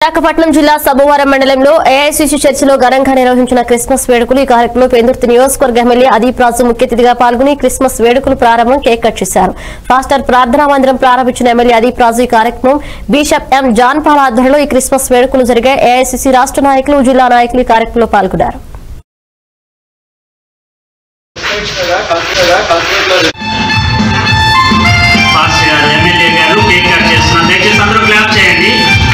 విశాఖపట్నం జిల్లా సభవరం మండలంలో ఏఐసిసి చర్చిలో ఘనంగా నిర్వహించిన క్రిస్మస్ వేడుకలు ఈ కార్యక్రమంలో పెందుర్తి నియోజకవర్గ ఎమ్మెల్యే అదీప్ రాజు ముఖ్య అతిథిగా పాల్గొని క్రిస్మస్ వేడుకలు ప్రారంభం కేక్ కట్ చేశారు పాస్టర్ ప్రార్థనా మందిరం ప్రారంభించిన ఎమ్మెల్యే అదీప్ రాజు ఈ కార్యక్రమం బిషప్ ఎం జాన్ పాల్ ఆధ్వర్యంలో ఈ క్రిస్మస్ వేడుకలు జరిగే ఏఐసిసి రాష్ట్ర నాయకులు జిల్లా నాయకులు ఈ కార్యక్రమంలో పాల్గొన్నారు పాస్టర్ గారు ఎమ్మెల్యే గారు కేక్ కట్ చేస్తున్నారు దయచేసి అందరూ క్లాప్ చేయండి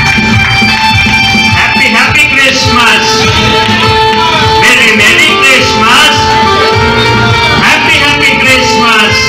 happy happy Christmas merry merry Christmas happy happy Christmas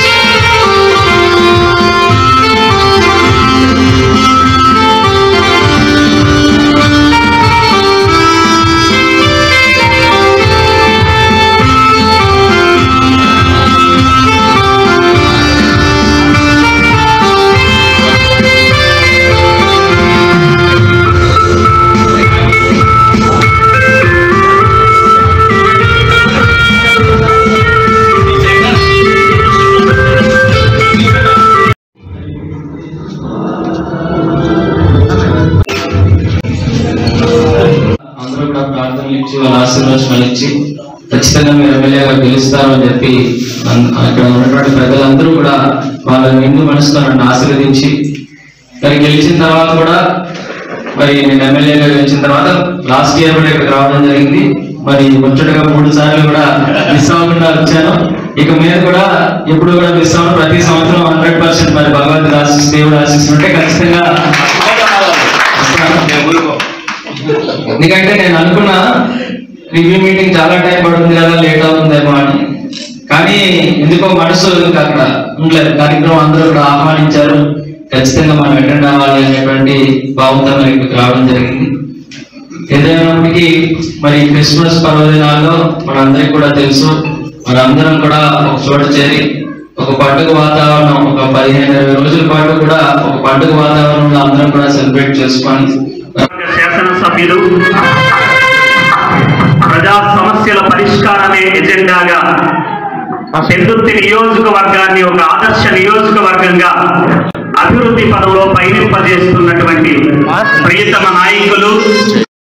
అందరూ కూడా ప్రార్థనలు ఇచ్చి వాళ్ళ ఆశీర్వచనాలు ఇచ్చి ఖచ్చితంగా మీరు ఎమ్మెల్యేగా గెలుస్తారని చెప్పి అన్- అక్కడ ఉన్నటువంటి ప్రజలందరూ కూడా వాళ్ళ నిండు మనసుతో నన్ను ఆశీర్వదించి మరి గెలిచిన తర్వాత కూడా మరి నేను ఎమ్మెల్యేగా గెలిచిన తర్వాత లాస్ట్ ఇయర్ కూడా ఇక్కడ రావడం జరిగింది మరి ముచ్చటగా మూడు సార్లు కూడా మిస్ అవ్వకుండా వచ్చాను ఇక మీద కూడా ఎప్పుడు కూడా మిస్ అవ్వను ప్రతి సంవత్సరం హండ్రెడ్ పర్సెంట్ మరి భగవంతుడు ఆశిస్ దేవుడు ఆశిస్తుంటే ఖచ్చితంగా వస్తాను. ఎందుకంటే నేను అనుకున్నా రివ్యూ మీటింగ్ చాలా టైం పడుతుంది కదా లేట్ అవుతుందేమో అని కానీ ఎందుకో మనసు ఇంకా అక్కడ ఉండలేదు కార్యక్రమం అందరూ కూడా ఆహ్వానించారు ఖచ్చితంగా మనం అటెండ్ అవ్వాలి అనేటువంటి భావంతో మరి ఇక్కడికి రావడం జరిగింది ఏదైనప్పటికీ మరి క్రిస్మస్ పర్వదినాల్లో మనందరికీ కూడా తెలుసు మనందరం కూడా ఒక చోట చేరి ఒక పండుగ వాతావరణం ఒక పదిహేను ఇరవై రోజుల పాటు కూడా ఒక పండుగ వాతావరణంలో అందరం కూడా సెలబ్రేట్ చేసుకొని శాసనసభ్యులు ప్రజా సమస్యల పరిష్కారమే ఎజెండాగా పెందుర్తి నియోజకవర్గాన్ని ఒక ఆదర్శ నియోజకవర్గంగా అభివృద్ధి పదంలో పయనింపజేస్తున్నటువంటి ప్రియతమ నాయకులు